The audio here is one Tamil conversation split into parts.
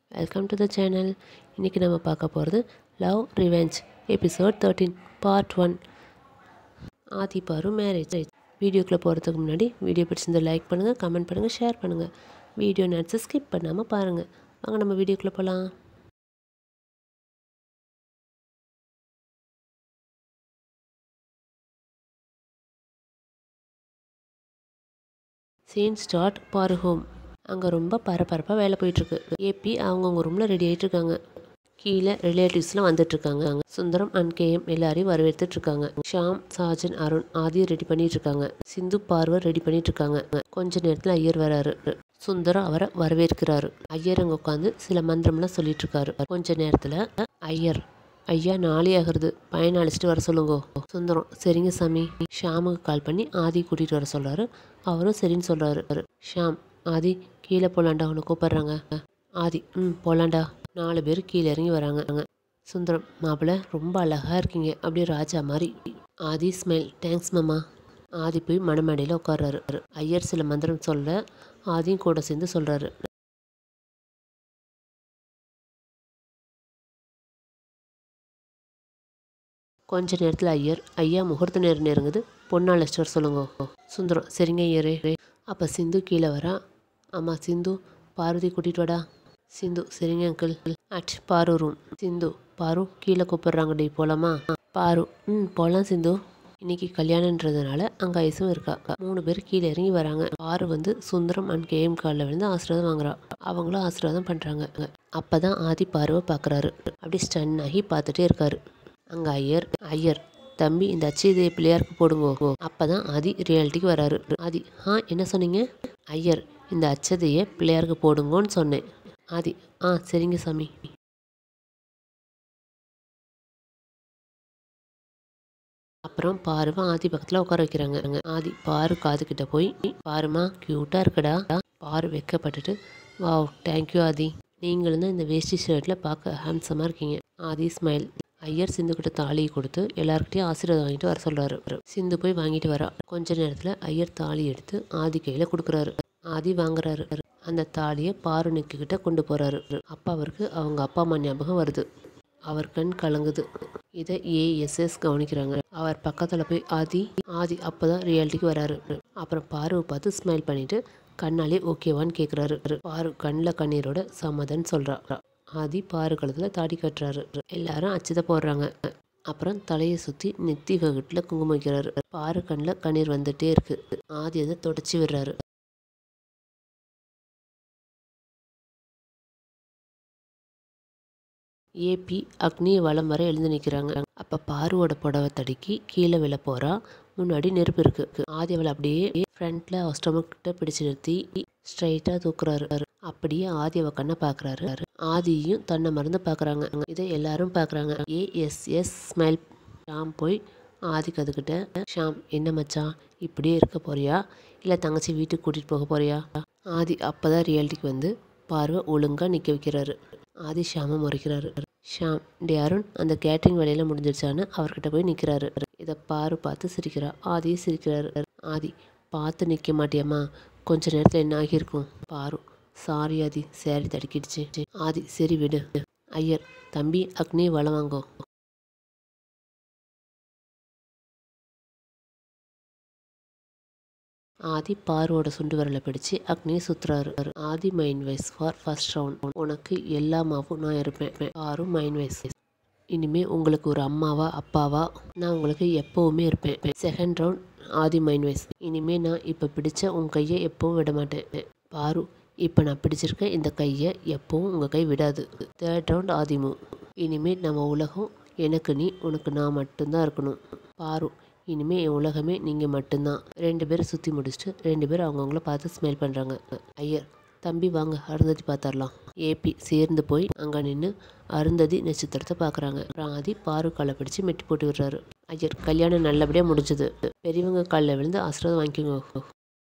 வெல்கம் டு த சேனல் இன்றைக்கி நம்ம பார்க்க போகிறது love revenge episode thirteen part one Adhi Paaru marriage வீடியோக்குள்ளே போகிறதுக்கு முன்னாடி வீடியோ பிடிச்சிருந்தா லைக் பண்ணுங்கள் கமெண்ட் பண்ணுங்கள் ஷேர் பண்ணுங்கள் வீடியோ நட்ஸை ஸ்கிப் பண்ணாமல் பாருங்கள் வாங்க நம்ம வீடியோக்குள்ளே போகலாம் சீன் ஸ்டார்ட் பாரு ஹோம் அங்கே ரொம்ப பரபரப்பாக வேலை போயிட்டுருக்கு ஏபி அவங்கவுங்க ரூமில் ரெடி ஆகிட்டு இருக்காங்க கீழே ரிலேட்டிவ்ஸ்லாம் வந்துட்டுருக்காங்க சுந்தரம் அண்ட் கேஎம் எல்லாரையும் வரவேற்றுட்டு இருக்காங்க ஷாம் சாஜன் அருண் ஆதி ரெடி பண்ணிட்டு இருக்காங்க சிந்து பார்வர் ரெடி பண்ணிட்டு இருக்காங்க கொஞ்ச நேரத்தில் ஐயர் வராரு சுந்தரம் அவரை வரவேற்கிறாரு ஐயர் அங்கே உட்காந்து சில மந்திரம்லாம் சொல்லிட்டு இருக்காரு கொஞ்ச நேரத்தில் ஐயர் ஐயா நாளே ஆகுறது பையனை அழைச்சிட்டு வர சொல்லுங்க சுந்தரம் சரிங்க சாமி ஷாமுக்கு கால் பண்ணி ஆதி கூட்டிகிட்டு வர சொல்கிறாரு அவரும் சரின்னு சொல்கிறாரு ஷாம் ஆதி கீழே போலாண்டா அவனை கூப்பிட்றாங்க ஆதி ம் போலாண்டா நாலு பேர் கீழே இறங்கி வராங்க சுந்தரம் மாப்பிள்ளை ரொம்ப அழகாக இருக்கீங்க அப்படியே ராஜா மாதிரி ஆதி ஸ்மைல் தேங்க்ஸ் மாமா ஆதி போய் மணமேடையில் உட்கார்றாரு ஐயர் சில மந்திரம் சொல்ல ஆதியும் கூட சேர்ந்து சொல்கிறாரு கொஞ்ச நேரத்தில் ஐயர் ஐயா முகூர்த்த நேரம் நெருங்குது பொண்ணு அழைச்சிட்டு வர சொல்லுங்க சுந்தரம் சரிங்க ஐயரே அப்போ சிந்து கீழே வரா அம்மா சிந்து பார்வதி கூட்டிகிட்டு வாடா சிந்து சரிங்க அங்கிள் அட் பாரு ரூம் சிந்து பாரு கீழே கூப்பிட்றாங்க டே போகலாமா பாரு ம் போகலாம் சிந்து இன்னைக்கு கல்யாணன்றதுனால அங்கே ஐஸும் இருக்கா மூணு பேர் கீழே இறங்கி வராங்க பாரு வந்து சுந்தரம் அண்ட் கேஎம் காலில் விழுந்து ஆசீர்வாதம் வாங்குறா அவங்களும் ஆசீர்வாதம் பண்ணுறாங்க அப்போ தான் ஆதி பார்வை பார்க்குறாரு அப்படி ஸ்டன் ஆகி பார்த்துட்டே இருக்காரு அங்கே ஐயர் ஐயர் தம்பி இந்த அச்சயதையை பிள்ளையாருக்கு போடுங்க அப்பதான் ஆதி ரியாலிட்டிக்கு வராரு ஆதி ஆ என்ன சொன்னீங்க ஐயர் இந்த அச்சதையை பிள்ளையாருக்கு போடுங்கன்னு சொன்னேன் ஆதி ஆ சரிங்க சாமி அப்புறம் பாருமா ஆதி பக்கத்தில் உட்கார வைக்கிறாங்க ஆதி பாரு காது கிட்ட போய் பாருமா க்யூட்டாக இருக்குடா பாரு வெக்கப்பட்டுட்டு வாவ் தேங்க்யூ ஆதி நீங்களும் தான் இந்த வேஷ்டி ஷர்ட்டில் பார்க்க ஹேண்ட்ஸமாக இருக்கீங்க ஆதி ஸ்மைல் ஐயர் சிந்து கிட்ட தாலியை கொடுத்து எல்லாருக்கிட்டையும் ஆசீர்வாதம் வாங்கிட்டு வர சொல்கிறாரு சிந்து போய் வாங்கிட்டு வரா கொஞ்ச நேரத்தில் ஐயர் தாலி எடுத்து ஆதி கையில் கொடுக்குறாரு ஆதி வாங்குறாரு அந்த தாலியை பாருணிக்கு கிட்ட கொண்டு போகிறாரு அப்பா அவருக்கு அவங்க அப்பா அம்மா ஞாபகம் வருது அவர் கண் கலங்குது இதை ஏஎஸ்எஸ் கவனிக்கிறாங்க அவர் பக்கத்தில் போய் ஆதி ஆதி அப்போ தான் ரியாலிட்டிக்கு வராரு அப்புறம் பாருவை பார்த்து ஸ்மைல் பண்ணிட்டு கண்ணாலே ஓகேவான்னு கேட்குறாரு பாரு கண்ணில் கண்ணீரோட சம்மதன்னு சொல்கிறா ஆதி பாரு கழுத்தில் தாடி கட்டுறாரு எல்லாரும் அச்சுதை போடுறாங்க அப்புறம் தலையை சுற்றி நெத்தி வகுட்டில் குங்குமம் வைக்கிறாரு பாரு கண்ணில் கண்ணீர் வந்துட்டே இருக்கு ஆதி அதை தொடச்சி விடுறாரு ஏபி அக்னியை வளம் வர எழுந்து நிற்கிறாங்க அப்போ பாருவோட புடவை தடுக்கி கீழே விழ போகிறா முன்னாடி நெருப்பு இருக்கு ஆதி அவளை அப்படியே ஃப்ரண்ட்ல ஸ்டொமக்கிட்ட பிடிச்சு நிறுத்தி ஸ்ட்ரைட்டாக தூக்குறாரு அப்படியே ஆதி அவ கண்ணை பார்க்குறாரு ஆதியும் தன்னை மறந்து பார்க்குறாங்க இதை எல்லாரும் பார்க்குறாங்க ஏஎஸ்எஸ் ஸ்மைல் ஷாம் போய் ஆதி கதுக்கிட்ட ஷாம் என்ன மச்சான் இப்படியே இருக்க போறியா இல்லை தங்கச்சி வீட்டுக்கு கூட்டிகிட்டு போக போறியா ஆதி அப்போ தான் ரியாலிட்டிக்கு வந்து பார்வை ஒழுங்காக நிற்க வைக்கிறாரு ஆதி ஷாமை முறைக்கிறாரு ஷாம் டே அருண் அந்த கேட்ரிங் வேலையெல்லாம் முடிஞ்சிருச்சான்னு அவர்கிட்ட போய் நிற்கிறாரு இதை பாரு பார்த்து சிரிக்கிறா ஆதியும் சிரிக்கிறாரு ஆதி பார்த்து நிற்க மாட்டியம்மா கொஞ்ச நேரத்தில் என்ன ஆகியிருக்கும் பாரு சாரி ஆதி சேரி தடுக்கிடுச்சு ஆதி சரி விடு ஐயர் தம்பி அக்னி வளம் வாங்கோ ஆதி பாரோட சுண்டு வரலை பிடிச்சு அக்னியை சுத்துறாரு Adhi mind voice for first round உனக்கு எல்லாமாவும் நான் இருப்பேன் பாரு மைண்ட் வைஸ் இனிமே உங்களுக்கு ஒரு அம்மாவா அப்பாவா நான் உங்களுக்கு எப்பவுமே இருப்பேன் second round Adhi mind voice இனிமே நான் இப்போ பிடிச்ச உன் கையை எப்பவும் விட மாட்டேன் பாரு இப்போ நான் பிடிச்சிருக்க இந்த கையை எப்பவும் உங்கள் கை விடாது தேர்ட் ரவுண்ட் ஆதிமு இனிமேல் நம்ம உலகம் எனக்கு நீ உனக்கு நான் மட்டும்தான் இருக்கணும் பாரு இனிமேல் என் உலகமே நீங்கள் மட்டும்தான் ரெண்டு பேரும் சுற்றி முடிச்சுட்டு ரெண்டு பேரும் அவங்கவுங்கள பார்த்து ஸ்மெல் பண்ணுறாங்க ஐயர் தம்பி வாங்க அருந்ததி பார்த்துடலாம் ஏபி சேர்ந்து போய் அங்கே நின்று அருந்ததி நட்சத்திரத்தை பார்க்குறாங்க ஆதி பாரு காலை பிடிச்சி மெட்டி போட்டு விடுறாரு ஐயர் கல்யாணம் நல்லபடியாக முடிஞ்சது பெரியவங்க காலில் விழுந்து ஆசீர்வாதம் வாங்கிக்கோங்க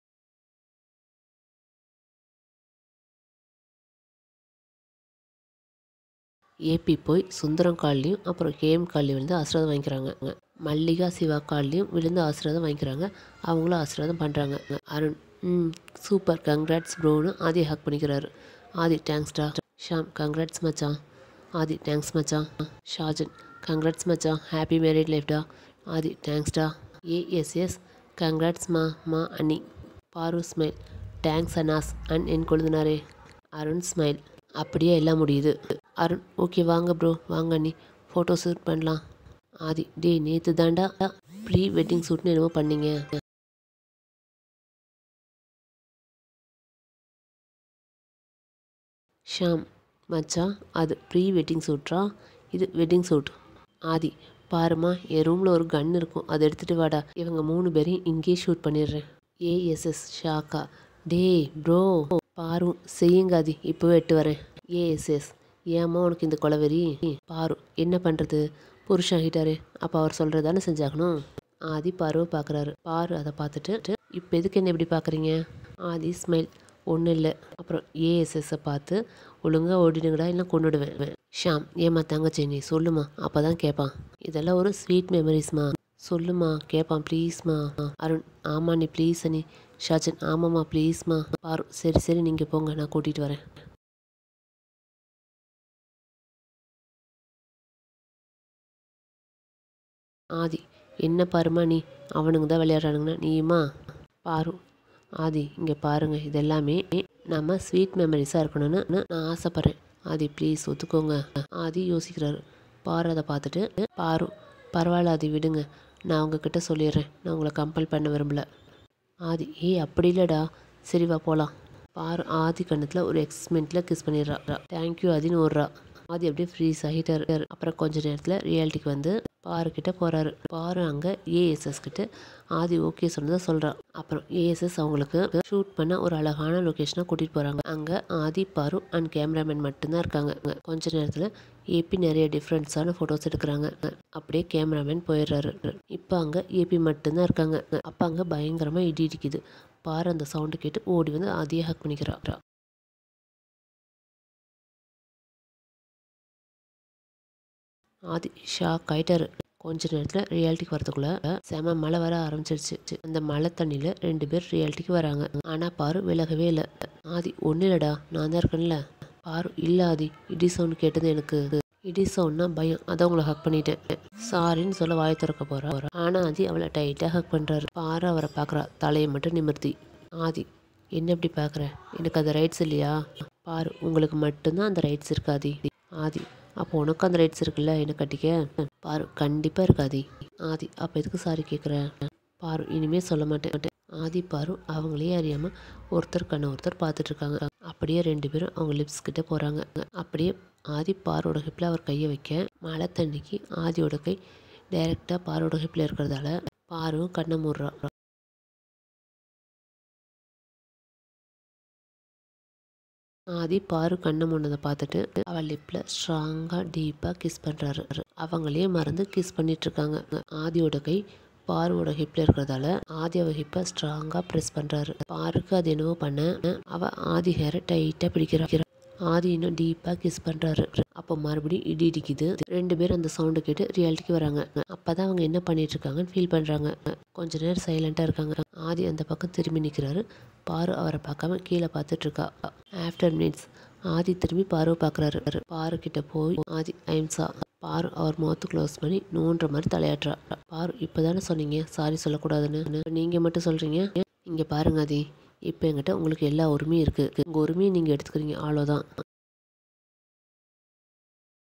ஏபி போய் சுந்தரம் கால்லையும் அப்புறம் கேஎம் கால்லையும் விழுந்து ஆசீர்வாதம் வாங்கிக்கிறாங்க மல்லிகா சிவா கால்லையும் விழுந்து ஆசீர்வாதம் வாங்கிக்கிறாங்க அவங்களும் ஆசீர்வாதம் பண்ணுறாங்க அருண் ம் சூப்பர் கங்க்ராட்ஸ் ப்ரோன்னு ஆதி ஹக் பண்ணிக்கிறாரு ஆதி தேங்க்ஸ்டா ஷாம் கங்க்ராட்ஸ் மச்சான் ஆதி தேங்க்ஸ் மச்சான் ஷாஜன் கங்க்ராட்ஸ் மச்சான் ஹாப்பி மேரிட் லைஃப்டா ஆதி தேங்க்ஸ்டா ஏஎஸ்எஸ் கங்க்ராட்ஸ் மா மா அண்ணி Paaru smile thanks Anas and என் கொழுந்தினாரே அருண் ஸ்மைல் அப்படியே எல்லாம் முடியுது அருண் ஓகே வாங்க ப்ரோ வாங்க அண்ணி ஃபோட்டோ ஷூட் பண்ணலாம் ஆதி டேய் நேற்று தாண்டா ப்ரீ வெட்டிங் ஷூட்னு என்னமோ பண்ணீங்க ஷாம் மச்சான் அது ப்ரீ வெட்டிங் ஷூட்ரா இது வெட்டிங் ஷூட் ஆதி பாருமா என் ரூமில் ஒரு கன் இருக்கும் அதை எடுத்துகிட்டு வாடா இவங்க மூணு பேரையும் இங்கேயே ஷூட் பண்ணிடுறேன் ஏஎஸ்எஸ் ஷாக்கா டேய் ப்ரோ பாரு செய்யுங்க ஆதி இப்போவே எட்டு வரேன் ஏஎஸ்எஸ் ஏம்மா உனக்கு இந்த கொலவெறி பாரு என்ன பண்ணுறது புருஷன் ஆகிட்டாரு அப்போ அவர் சொல்கிறது தானே செஞ்சாகணும் ஆதி பாருவை பார்க்குறாரு பாரு அதை பார்த்துட்டு இப்போ எதுக்கு என்ன இப்படி பார்க்குறீங்க ஆதி ஸ்மைல் ஒன்றும் இல்லை அப்புறம் ஏஎஸ்எஸ்ஸை பார்த்து ஒழுங்காக ஓடிடுங்கடா இல்லை கொண்டுடுவேன் ஷாம் ஏம்மா தங்கச்சி நீ சொல்லுமா அப்போ தான் கேட்பான் இதெல்லாம் ஒரு ஸ்வீட் மெமரிஸ்மா சொல்லுமா கேட்பான் ப்ளீஸ்மா அருண் ஆமா நீ ப்ளீஸ் அனி ஷாஜன் ஆமாம்மா ப்ளீஸ்மா பாரு சரி சரி நீங்கள் போங்க நான் கூட்டிகிட்டு வரேன் ஆதி என்ன பாருமா நீ அவனுங்க தான் விளையாடுறானுங்கன்னா நீயுமா பாரு ஆதி இங்கே பாருங்க இதெல்லாமே நம்ம ஸ்வீட் மெமரிஸாக இருக்கணும்னு நான் ஆசைப்பட்றேன் ஆதி ப்ளீஸ் ஒத்துக்கோங்க ஆதி யோசிக்கிறாரு பாரு அதை பார்த்துட்டு பாரு பரவாயில்ல ஆதி விடுங்க நான் உங்ககிட்ட சொல்லிடுறேன் நான் உங்களை கம்பல் பண்ண விரும்பல ஆதி ஏய் அப்படி இல்லைடா சரி வா போகலாம் பாரு ஆதி கண்ணத்தில் ஒரு எக்ஸ்மெண்ட்டில் கிஸ் பண்ணிடுறா தேங்க்யூ ஆதின்னு ஓடுறா ஆதி அப்படியே ஃப்ரீஸ் ஆகிட்டாரு அப்புறம் கொஞ்ச நேரத்தில் ரியாலிட்டிக்கு வந்து பாரு கிட்ட போகிறாரு பாரு அங்கே ஏஎஸ்எஸ் கிட்ட ஆதி ஓகே சொன்னதை சொல்கிறான் அப்புறம் ஏஎஸ்எஸ் அவங்களுக்கு ஷூட் பண்ண ஒரு அழகான லொக்கேஷனாக கூட்டிகிட்டு போகிறாங்க அங்கே ஆதி பாரு அண்ட் கேமராமேன் மட்டும்தான் இருக்காங்க அங்க கொஞ்ச நேரத்தில் ஏபி நிறைய டிஃப்ரெண்ட்ஸான ஃபோட்டோஸ் எடுக்கிறாங்க அப்படியே கேமராமேன் போயிடுறாரு இப்போ அங்கே ஏபி மட்டும்தான் இருக்காங்க அப்போ அங்கே பயங்கரமாக இடி இடிக்குது பாரு அந்த சவுண்டு கேட்டு ஓடி வந்து ஆதியை ஹக் பண்ணிக்கிறா ஆதி ஷாக் ஆயிட்டாரு கொஞ்ச நேரத்தில் ரியாலிட்டிக்கு வரதுக்குள்ள செம மழை வர ஆரம்பிச்சிருச்சு அந்த மழை தண்ணியில் ரெண்டு பேர் ரியாலிட்டிக்கு வராங்க ஆனால் பாரு விலகவே இல்லை ஆதி ஒன்றும் இல்லைடா நான் தான் இருக்கேன்ல பாரு இல்லை ஆதி இடி சவுண்ட் கேட்டது எனக்கு இடி சவுண்ட்னா பயம் அதான் உங்களை ஹக் பண்ணிட்டேன் சாரின்னு சொல்ல வாய் திறக்க போறா ஆனால் ஆதி அவளை டைட்டாக ஹக் பண்ணுறாரு பாரு அவரை பார்க்குறா தலையை மட்டும் நிமிர்த்தி ஆதி என்ன இப்படி பார்க்குற எனக்கு அந்த ரைட்ஸ் இல்லையா பாரு உங்களுக்கு மட்டும்தான் அந்த ரைட்ஸ் இருக்காதி ஆதி அப்போ உனக்கு அந்த ரைட்ஸ் இருக்குல்ல என்ன கட்டிக்க பாரு கண்டிப்பாக இருக்காதி ஆதி அப்போ எதுக்கு சாரி கேட்குற பாரு இனிமேல் சொல்ல மாட்டேன் ஆதி பாரு அவங்களே அறியாமல் ஒருத்தர் கண்ணை ஒருத்தர் பார்த்துட்டு இருக்காங்க அப்படியே ரெண்டு பேரும் அவங்க லிப்ஸ் கிட்ட போகிறாங்க அப்படியே ஆதி பாரோட ஹிப்பில் அவர் கையை வைக்க மழை தண்ணிக்கு ஆதியோட கை டைரெக்டாக பாரோட ஹிப்பில் இருக்கிறதால பாரும் கண்ணை மூடுறா ஆதி பாரு கண்ணை முன்னதை பார்த்துட்டு அவள் லிப்பில் ஸ்ட்ராங்காக டீப்பாக கிஸ் பண்ணுறாரு அவங்களே மறந்து கிஸ் பண்ணிட்டு இருக்காங்க ஆதியோட கை பாருவோட ஹிப்பில் இருக்கிறதால ஆதி அவ ஹிப்பை ஸ்ட்ராங்காக ப்ரெஸ் பண்ணுறாரு பாருக்கு அது என்னவோ பண்ண அவள் ஆதி ஹேரை டைட்டாக பிடிக்கிறா ஆதி இன்னும் டீப்பாக கிஸ் பண்ணுறாரு அப்போ மறுபடியும் இடி இடிக்குது ரெண்டு பேரும் அந்த சவுண்டு கேட்டு ரியாலிட்டிக்கு வராங்க அப்போ தான் அவங்க என்ன பண்ணிட்டு இருக்காங்கன்னு ஃபீல் பண்ணுறாங்க கொஞ்ச நேரம் சைலண்ட்டாக இருக்காங்க ஆதி அந்த பக்கம் திரும்பி நிற்கிறாரு பாரு அவரை பார்க்காம கீழே பார்த்துட்டு இருக்கா ஆஃப்டர் மினிட்ஸ் ஆதி திரும்பி பாருவை பார்க்குறாரு பாரு கிட்ட போய் ஆதி ஐம்சா பாரு அவர் முகத்து க்ளோஸ் பண்ணி நோன்ற மாதிரி தலையாட்டுறா பாரு இப்போ தானே சொன்னீங்க சாரி சொல்லக்கூடாதுன்னு நீங்கள் மட்டும் சொல்கிறீங்க இங்கே பாருங்க ஆதி இப்போ என்கிட்ட உங்களுக்கு எல்லா உரிமையும் இருக்குது உங்கள் உரிமையை நீங்கள் எடுத்துக்கிறீங்க அவ்வளோதான்